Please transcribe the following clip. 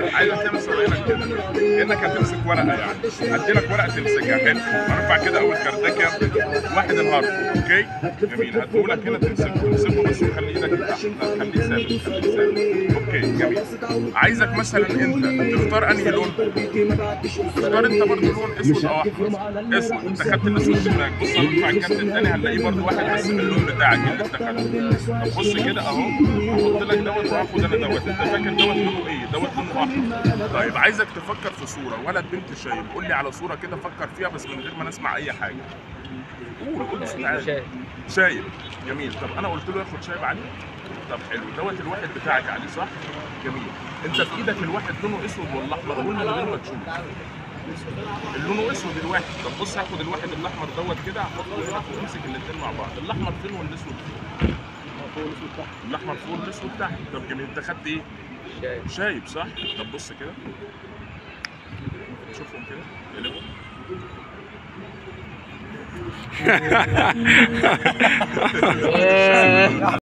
عايزك تمسك عينك كده كانك هتمسك ورقه يعني هدي لك ورقه تمسكها حلو هنرفع كده اول كردكه واحد الهارد اوكي جميل هديهولك هنا تمسكه تمسكه بس وخلي ايدك تحت خليه ثابت خليه ثابت اوكي جميل عايزك مثلا انت تختار انهي لون تختار انت برضه لون اسود او احمر اسود انت خدت الاسود في دماغك بص هنرفع الكارت الثاني هنلاقيه برضه واحد بس باللون بتاعك اللي انت خدته طب بص كده اهو هحط لك دوت وهاخد انا دوت انت فاكر دوت لونه ايه دوت لونه احمر طيب عايزك تفكر في صوره ولد بنت شايب قول لي على صوره كده فكر فيها بس من غير ما نسمع اي حاجه قول قول بصوت عالي شايف شايب جميل طب انا قلت له ياخد شايب عليه طب حلو دوت الواحد بتاعك عليه صح جميل انت في ايدك الواحد لونه اسود ولا احمر قول من غير ما تشوف اللونه اسود الواحد طب بص هاخد الواحد الاحمر دوت كده هحطه هنا وامسك الاثنين مع بعض الاحمر فين والاسود فين الاحمر فوق والاسود تحت طب جميل انت خدت ايه شايف شايب صح طب بص كده شوفهم كده قلبهم